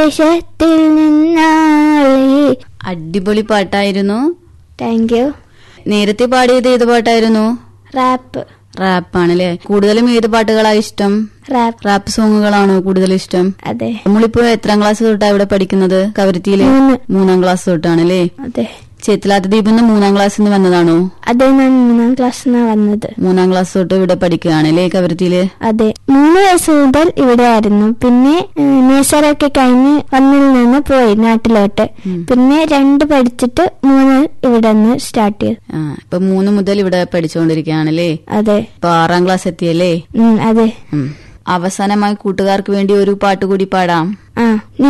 ദേശത്തിൽ നിന്നാളെ അടിപൊളി പാട്ടായിരുന്നു താങ്ക് യു നേരത്തെ പാടിയത് ഏത് പാട്ടായിരുന്നു റാപ്പ് റാപ്പാണല്ലേ കൂടുതലും ഏത് പാട്ടുകളാ ഇഷ്ടം റാപ്പ് റാപ്പ് സോങ്ങുകളാണോ കൂടുതൽ ഇഷ്ടം അതെ നമ്മളിപ്പോ എത്രാം ക്ലാസ് തൊട്ടാ ഇവിടെ പഠിക്കുന്നത് കവരത്തിയില് മൂന്ന്. മൂന്നാം ക്ലാസ് തൊട്ടാണല്ലേ അതെ ചേത്തിലാത്ത ദ്വീപിന്ന് മൂന്നാം ക്ലാസ്സിൽ നിന്ന് വന്നതാണോ അതെ ഞാൻ മൂന്നാം ക്ലാസ്സിനാ വന്നത് മൂന്നാം ക്ലാസ് തൊട്ട് ഇവിടെ പഠിക്കുകയാണല്ലേ കവരത്തിയില് അതെ മൂന്ന് വയസ്സ് മുതൽ ഇവിടെ ആയിരുന്നു പിന്നെ നേഴ്സറൊക്കെ കഴിഞ്ഞ് വന്നിൽ നിന്ന് പോയി നാട്ടിലോട്ട് ഉം. പിന്നെ രണ്ട് പഠിച്ചിട്ട് മൂന്ന് ഇവിടെ നിന്ന് സ്റ്റാർട്ട് ചെയ്തു ആ ഇപ്പൊ മൂന്ന് മുതൽ ഇവിടെ പഠിച്ചുകൊണ്ടിരിക്കുകയാണല്ലേ അതെ ഇപ്പൊ ആറാം ക്ലാസ് എത്തിയല്ലേ ഉം, അതെ ഉം. അവസാനമായി കൂട്ടുകാർക്ക് വേണ്ടി ഒരു പാട്ട് കൂടി പാടാം ആ